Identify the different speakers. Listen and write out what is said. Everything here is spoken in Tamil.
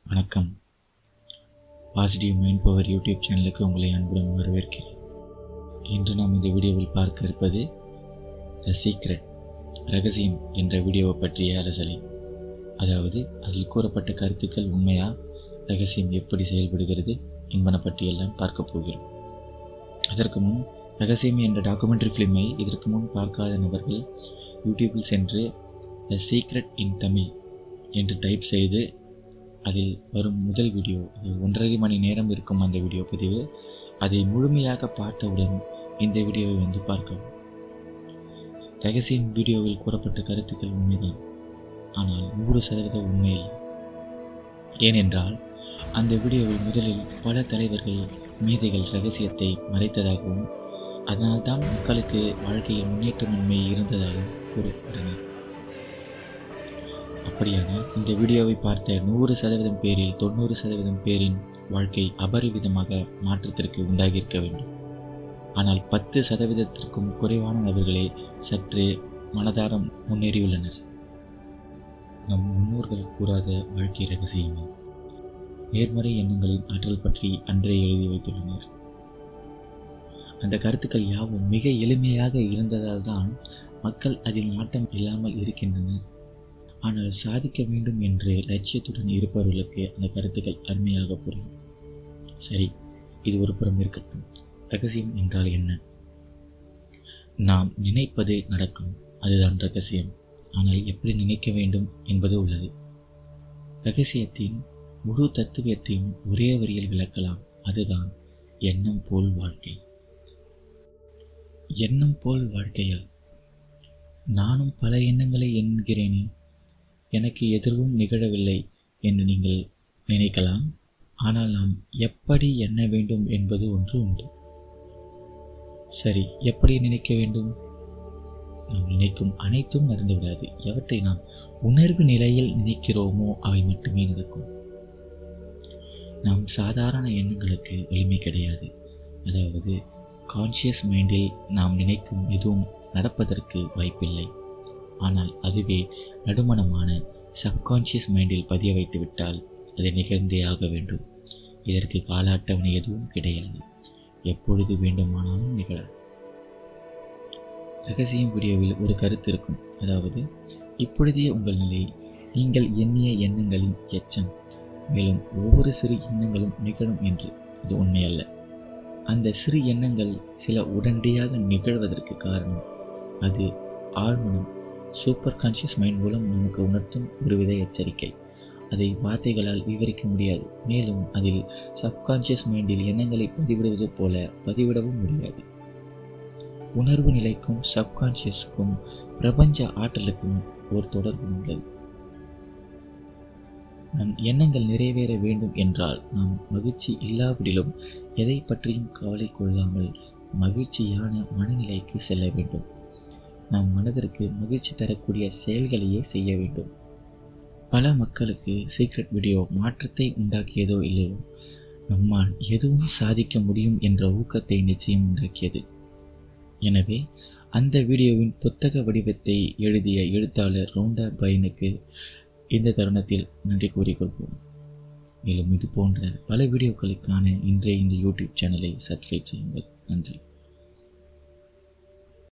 Speaker 1: வணக்கம் பாசிட்டிவ் மைண்ட் பவர் யூடியூப் சேனலுக்கு உங்களை அன்புடன் வரவேற்கிறேன் இன்று நாம் இந்த வீடியோவில் பார்க்க இருப்பது த சீக்ரெட் ரகசியம் என்ற வீடியோவை பற்றிய அலசலை அதாவது அதில் கூறப்பட்ட கருத்துக்கள் உண்மையா ரகசியம் எப்படி செயல்படுகிறது என்பன பற்றியெல்லாம் பார்க்க போகிறோம் அதற்கு முன் ரகசியம் என்ற டாக்குமெண்ட்ரி ஃபிலிமை இதற்கு முன் பார்க்காத நபர்கள் யூடியூபில் சென்று த சீக்ரெட் இன் தமிழ் என்று டைப் செய்து அதில் வரும் முதல் வீடியோ அது ஒன்றரை மணி நேரம் இருக்கும் அந்த வீடியோ பதிவு அதை முழுமையாக பார்த்தவுடன் இந்த வீடியோவை வந்து பார்க்கவும் ரகசியம் வீடியோவில் கூறப்பட்ட கருத்துக்கள் உண்மைதான் ஆனால் நூறு சதவீத உண்மையில்லை ஏனென்றால் அந்த வீடியோவில் முதலில் பல தலைவர்கள் மீதிகள் ரகசியத்தை மறைத்ததாகவும் அதனால்தான் மக்களுக்கு வாழ்க்கையில் முன்னேற்றமின்மை இருந்ததாகவும் கூறப்பட்டனர் அப்படியான இந்த வீடியோவை பார்த்த நூறு சதவீதம் பேரில் தொண்ணூறு சதவீதம் பேரின் வாழ்க்கை அபரிவிதமாக மாற்றத்திற்கு உண்டாகியிருக்க வேண்டும் ஆனால் பத்து சதவீதத்திற்கும் குறைவான நபர்களே சற்று மனதாரம் முன்னேறியுள்ளனர் நம் முன்னோர்கள் கூறாத வாழ்க்கை ரகசியமா நேர்மறை எண்ணங்களின் ஆற்றல் பற்றி அன்றே எழுதி வைத்துள்ளனர் அந்த கருத்துக்கள் யாவும் மிக எளிமையாக இருந்ததால் தான் மக்கள் அதில் நாட்டம் இல்லாமல் இருக்கின்றனர் ஆனால் சாதிக்க வேண்டும் என்று லட்சியத்துடன் இருப்பவர்களுக்கு அந்த கருத்துக்கள் அருமையாக புரியும் சரி இது ஒரு புறம் இருக்கட்டும் ரகசியம் என்றால் என்ன நாம் நினைப்பது நடக்கும் அதுதான் ரகசியம் ஆனால் எப்படி நினைக்க வேண்டும் என்பது உள்ளது ரகசியத்தின் முழு தத்துவத்தையும் ஒரே வரியில் விளக்கலாம் அதுதான் எண்ணம் போல் வாழ்க்கை எண்ணம் போல் வாழ்க்கையா நானும் பல எண்ணங்களை எண்கிறேனே எனக்கு எதுவும் நிகழவில்லை என்று நீங்கள் நினைக்கலாம் ஆனால் நாம் எப்படி எண்ண வேண்டும் என்பது ஒன்று உண்டு சரி எப்படி நினைக்க வேண்டும் நாம் நினைக்கும் அனைத்தும் நடந்துவிடாது எவற்றை நாம் உணர்வு நிலையில் நினைக்கிறோமோ அவை மட்டுமே நடக்கும் நாம் சாதாரண எண்ணங்களுக்கு வலிமை கிடையாது அதாவது கான்சியஸ் மைண்டில் நாம் நினைக்கும் எதுவும் நடப்பதற்கு வாய்ப்பில்லை ஆனால் அதுவே நடுமணமான சப்கான்ஷியஸ் மைண்டில் பதிய வைத்து விட்டால் அது நிகழ்ந்தே ஆக வேண்டும் இதற்கு கால அட்டவணை எதுவும் கிடையாது எப்பொழுது வேண்டுமானாலும் நிகழலாம் ரகசியம் வீடியோவில் ஒரு கருத்து இருக்கும் அதாவது இப்பொழுதே உங்கள் நிலை நீங்கள் எண்ணிய எண்ணங்களின் எச்சம் மேலும் ஒவ்வொரு சிறு எண்ணங்களும் நிகழும் என்று இது உண்மையல்ல அந்த சிறு எண்ணங்கள் சில உடனடியாக நிகழ்வதற்கு காரணம் அது ஆழ்மனம் சூப்பர் கான்ஷியஸ் மைண்ட் மூலம் நமக்கு உணர்த்தும் ஒருவித எச்சரிக்கை அதை வார்த்தைகளால் விவரிக்க முடியாது மேலும் அதில் சப்கான்ஷியஸ் மைண்டில் எண்ணங்களை பதிவிடுவது போல பதிவிடவும் முடியாது உணர்வு நிலைக்கும் சப்கான்ஷியஸுக்கும் பிரபஞ்ச ஆற்றலுக்கும் ஒரு தொடர்பு உள்ளது நம் எண்ணங்கள் நிறைவேற வேண்டும் என்றால் நாம் மகிழ்ச்சி இல்லாவிடிலும் எதை பற்றியும் கவலை கொள்ளாமல் மகிழ்ச்சியான மனநிலைக்கு செல்ல வேண்டும் நம் மனதிற்கு மகிழ்ச்சி தரக்கூடிய செயல்களையே செய்ய வேண்டும் பல மக்களுக்கு சீக்ரெட் வீடியோ மாற்றத்தை உண்டாக்கியதோ இல்லையோ நம்மால் எதுவும் சாதிக்க முடியும் என்ற ஊக்கத்தை நிச்சயம் உண்டாக்கியது எனவே அந்த வீடியோவின் புத்தக வடிவத்தை எழுதிய எழுத்தாளர் ரோண்டா பைனுக்கு இந்த தருணத்தில் நன்றி கூறிக்கொள்வோம் மேலும் இது போன்ற பல வீடியோக்களுக்கான இன்றைய இந்த யூடியூப் சேனலை சப்ஸ்கிரைப் செய்யுங்கள் நன்றி